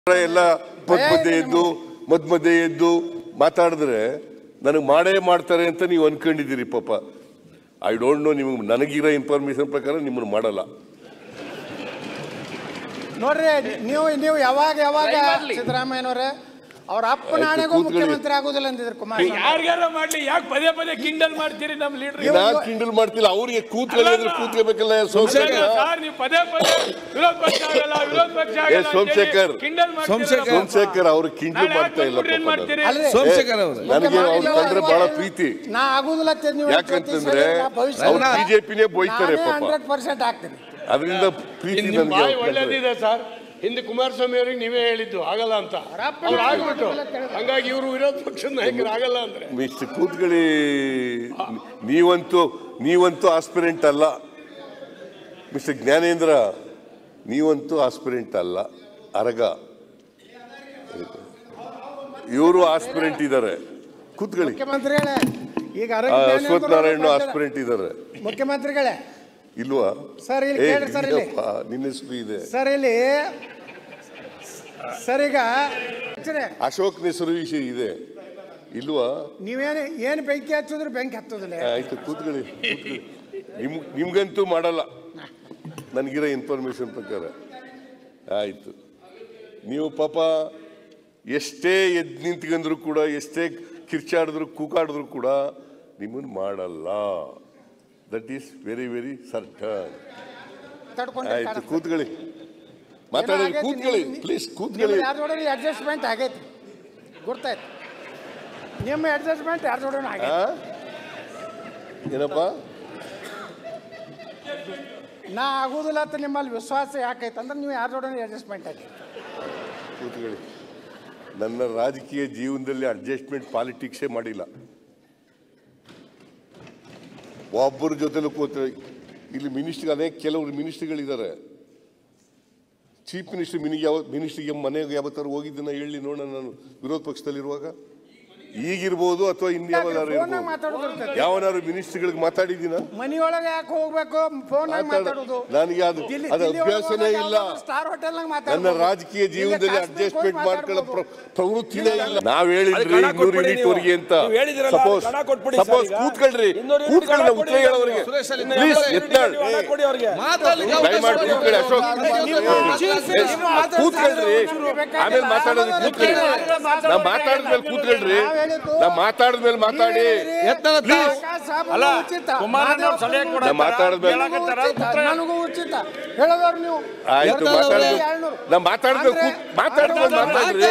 ಎಲ್ಲ ಮದ್ ಮಧ್ಯೆ ಎದ್ದು ಮದ್ ಮಧ್ಯೆ ಎದ್ದು ಮಾತಾಡಿದ್ರೆ ನನಗೆ ಮಾಡೇ ಮಾಡ್ತಾರೆ ಅಂತ ನೀವು ಅನ್ಕೊಂಡಿದ್ದೀರಿ ಪಾಪ ಐ ಡೋಂಟ್ ನೋ ನಿಮ್ಗೆ ನನಗಿರೋ ಇನ್ಫಾರ್ಮೇಶನ್ ಪ್ರಕಾರ ನಿಮ್ಮನ್ನು ಮಾಡಲ್ಲ ನೋಡ್ರಿ ನೀವು ನೀವು ಯಾವಾಗ ಯಾವಾಗ ದಯಮಾಡ್ಲಿ. ಸಿದ್ದರಾಮಯ್ಯನವ್ರೆ ಅವ್ರ ಅಪ್ಪನ ಆಯ್ತು, ಆಣೆಗೂ ಕೂತ್ಕೊಳ್ಳಿ. ಮುಖ್ಯಮಂತ್ರಿ ಆಗುದಿಲ್ಲ ಅಂದಿದ್ರು ಕುಮಾರಸ್ವಾಮಿ ಯಾರ್ಯಾರ ಮಾಡ್ಲಿ ಯಾಕೆ ಪದೇ ಪದೇ ಕಿಂಡಲ್ ಮಾಡ್ತೀರಿ ನಮ್ ಲೀಡರ್ ನಾನ್ ಕಿಂಡಲ್ ಮಾಡ್ತಿಲ್ಲ ಅವ್ರಿಗೆ ಕೂತ್ಕೊಳ್ಳಿ ಅಂದ್ರೆ ಕೂತ್ಕೋಬೇಕಲ್ಲ ಸೋಮಶೇಖರ್ ಸರ್ ನೀವು ಪದೇ ಪದೇ ವಿರೋಧ ಪಕ್ಷ ಆಗಲ್ಲ ವಿರೋಧ ಪಕ್ಷ ಏ, ಆಗಲ್ಲ ಸೋಮಶೇಖರ್. ಕಿಂಡಲ್ ಸೋಮಶೇಖರ್. ಸೋಮಶೇಖರ್ ಅವ್ರು ಕಿಂಡಲ್ ನಾನು ಮಾಡ್ತಾ ಇಲ್ಲ ಏನ್ ಪಾಪ ಮಾಡ್ತೀರಿ ಅಲ್ರಿ ಸೋಮಶೇಖರ್ ಅವರು ನನಗೆ ಅವ್ರು ಕಂಡ್ರೆ ಬಹಳ ಪ್ರೀತಿ ನಾ ಆಗುದಿಲ್ಲ ಅಂತ ನೀವು ಯಾಕಂತಂದ್ರೆ ಅವ್ರು ಬಿಜೆಪಿನೇ ಬೋಯ್ತಾರೆ ಪಾಪ ಹಂಡ್ರೆಡ್ ಪರ್ಸೆಂಟ್ ಆಗ್ತೀನಿ ಅದರಿಂದ ಪ್ರೀತಿ ನಿಮ್ಮ ನನಗೆ ಬಾಯಿ ಅವ್ರ ಕಂಡ್ರೆ. ಒಳ್ಳೇದಿದೆ ಸರ್ ಹಿಂದೆ ಕುಮಾರಸ್ವಾಮಿ ಅವ್ರಿಗೆ ನೀವೇ ಹೇಳಿದ್ದು ಆಗಲ್ಲ ಅಂತ ಅವ್ರು ಆಗ್ಬಿಟ್ಟು ಹಂಗಾಗಿ ಇವರು ವಿರೋಧ ಪಕ್ಷದ ನಾಯಕರು ಆಗಲ್ಲ ಅಂದ್ರೆ ಮಿಸ್ಟರ್ ಕೂತ್ಕೊಳ್ಳಿ ನೀವಂತೂ ನೀವಂತೂ ಆಸ್ಪಿರೆಂಟ್ ಅಲ್ಲ ಮಿಸ್ಟರ್ ಜ್ಞಾನೇಂದ್ರ ನೀವಂತೂ ಆಸ್ಪಿರೆಂಟ್ ಅಲ್ಲ ಅರಗ ಇವರು ಆಸ್ಪಿರೆಂಟ್ ಇದ್ದಾರೆ ಕೂತ್ಕೊಳ್ಳಿ ಮುಖ್ಯಮಂತ್ರಿಗಳೇ ಈಗ ಆ, ಆರೋಗ್ಯ ಜ್ಞಾನ ಅಶ್ವಥ್ ಅಂತ ನಾರಾಯಣ ಬರ್ತಾರೆ. ಆಸ್ಪಿರೆಂಟ್ ಇದ್ದಾರೆ ಮುಖ್ಯಮಂತ್ರಿಗಳೇ ಇಲ್ವಾ ಸರ್, ಇಲ್ಲಿ ಏ, ಕೇಳ್ರಿ ಸರ್, ಇಲ್ಲಿ. ಇಲ್ಲಪ್ಪ, ನಿನ್ನ ಹೆಸರು ಇದೆ ಸರ್ ಇಲ್ಲಿ ಸರ್ ಈಗ ಸರಿ, ಅಶೋಕ್ ಹೆಸರು ವಿಷಯ ಇದೆ ಇಲ್ವಾ ನೀವೇನು ಏನು ಬೆಂಕಿ ಹಚ್ಚಿದ್ರು ಬೆಂಕಿ ಹತ್ತೋದಿಲ್ಲ ಆಯ್ತು ಕೂತ್ಕೊಳ್ಳಿ ಕೂತ್ಕೊಳ್ಳಿ. ನಿಮ್ ನಿಮ್ಗಂತೂ ಮಾಡಲ್ಲ ನನಗಿರೋ ಇನ್ಫಾರ್ಮೇಶನ್ ಪ್ರಕಾರ ಆಯ್ತು ನೀವು ಪಾಪ ಎಷ್ಟೇ ಎದ್ದು ನಿಂತ್ಕೊಂಡ್ರು ಕೂಡ ಎಷ್ಟೇ ಕಿರ್ಚಾಡಿದ್ರು ಕೂಕಾಡಿದ್ರು ಕೂಡ ನಿಮ್ಮನ್ನು ಮಾಡಲ್ಲ that is very very certain ತಡ್ಕೊಂಡು ಆಯ್ತು ಕೂತ್ಕೊಳ್ಳಿ ಮಾತಾಡಿ ಕೂತ್ಕೊಳ್ಳಿ ಪ್ಲೀಸ್ ಕೂತ್ಕೊಳ್ಳಿ ಯಾರ ಜೋಡಿ ಅಡ್ಜಸ್ಟ್ಮೆಂಟ್ ಆಗೈತಿ ಗುರ್ತಾಯ್ತು ನಿಮ್ಮ ಅಡ್ಜಸ್ಟ್ಮೆಂಟ್ ಯಾರ ಜೋಡಿ ಆಗೈತಿ ಆ? ಏನಪ್ಪ ನಾ ಆಗುದಿಲ್ಲ ಅಂತ ನಿಮ್ಮಲ್ಲಿ ವಿಶ್ವಾಸ ಯಾಕೈತೆ ಅಂದ್ರೆ ನೀವು ಯಾರ ಜೋಡಿ ಅಡ್ಜಸ್ಟ್ಮೆಂಟ್ ಆಗೈತಿ ಕೂತ್ಕೊಳ್ಳಿ ನನ್ನ ರಾಜಕೀಯ ಜೀವನದಲ್ಲಿ ಅಡ್ಜಸ್ಟ್ಮೆಂಟ್ ಪಾಲಿಟಿಕ್ಸೇ ಮಾಡಿಲ್ಲ ಒಬ್ಬರ ಜೊತೆಲೂ ಕೂತ ಇಲ್ಲಿ ಮಿನಿಸ್ಟರ್ ಅನೇಕ ಕೆಲವರು ಮಿನಿಸ್ಟ್ರಿಗಳಿದ್ದಾರೆ ಚೀಫ್ ಮಿನಿಸ್ಟರ್ ಮಿನಿಗೆ ಯಾವ ಮಿನಿಸ್ಟ್ರಿಗೆ ಮನೆಗೆ ಯಾವತ್ತಾರು ಹೋಗಿದ್ದನ್ನ ಹೇಳಿ ನೋಡೋಣ ನಾನು ವಿರೋಧ ಪಕ್ಷದಲ್ಲಿರುವಾಗ ಈಗಿರ್ಬೋದು ಅಥವಾ ಇನ್ಯಾವನಾರು ಫೋನ್ನಾಗ ಇರ್ಬೋದು ಮಾತಾಡೋದಿರ್ತೈತಿ ಯಾವನಾರು ಮಿನಿಸ್ಟ್ರಿಗಳಿಗೆ ಮಾತಾಡಿದ್ದೀನ ಮನಿಯೊಳಗೆ ಯಾಕೆ ಹೋಗ್ಬೇಕು ಫೋನ್ನಾಗ ಮಾತಾಡ- ಮಾತಾಡೋದು ನನಗೆ ಅದು ಅದು ಅಭ್ಯಾಸನೇ ಇಲ್ಲ ಸ್ಟಾರ್ ಹೋಟೆಲ್ನಾಗ ನನ್ನ ಮಾತಾಡೋದು ರಾಜಕೀಯ ಜೀವನದಲ್ಲಿ ಅಡ್ಜಸ್ಟ್ಮೆಂಟ್ ಮಾಡ್ಕೊಳ್ಳೋ ಪ್ರ- ಪ್ರವೃತ್ತಿನೇ ಇಲ್ಲ ನಾವ್ ಅದಕ್ಕೆ ಹೇಳಿದ್ರಿ ಹಣ ಇನ್ನೂರು ಕೊಟ್ಬಿಡಿ ಯೂನಿಟ್ ನೀವು. ವರೆಗೆ ಅಂತ ನೀವು ಹೇಳಿದಿರಲ್ಲ, ಸಪೋಸ್ ಹಣ ಕೊಟ್ಬಿಡಿ ಸಪೋಸ್ ಸರ್ ಈಗ. ಕೂತ್ಕೊಳ್ರಿ ಇನ್ನೂರು ಯೂನಿಟ್ ಕೂತ್ಕೊಳ್ಳಿ ಹಣ ಉತ್ತರ ಕೊಡಿ ಹೇಳೋರಿಗೆ ಸುರೇಶ್ ಅಲ್ಲಿ ಪ್ಲೀಸ್ ಇನ್ನೂರು ಎತ್ತಾಳ್ ಯೂನಿಟ್ ಹಣ ಕೊಡಿ ಅವ್ರಿಗೆ. ದಯಮಾಡಿ ಕೂತ್ಕೊಳ್ಳಿ ಅಶೋಕ್ ಕೂತ್ಕೊಳ್ರಿ ಆಮೇಲೆ ಮಾತಾಡೋದು ಕೂತ್ಕೊಳ್ಳಿ ನಾ ಮಾತಾಡಿದ್ಮೇಲೆ ಕೂತ್ಕೊಳ್ರಿ ನಾ ಮಾತಾಡಿದ್ಮೇಲೆ ಮಾತಾಡಿ ಪ್ಲೀಸ್ ಅಲ್ಲ, ಕುಮಾರಣ್ಣವ್ರು ಸಲಹೆ ಕೊಡ- ನಾ ಮಾತಾಡಿದ್ಮೇಲೆ ನನಗೂ ಉಚಿತ ಹೇಳೋದವ್ರು ನೀವು ಆಯ್ತು ಮಾತಾಡಿದ್ಮೇಲೆ ನಾ ಮಾತಾಡಿದ್ಮೇಲೆ ಕೂತ್ ಮಾತಾಡಿದ್ಮೇಲೆ ಮಾತಾಡ್ರಿ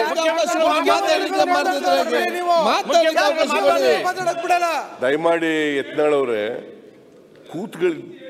ದಯಮಾಡಿ ಯತ್ನಾಳ್ ಅವ್ರೆ ಕೂತ್ಕೊಳ್ಳಿ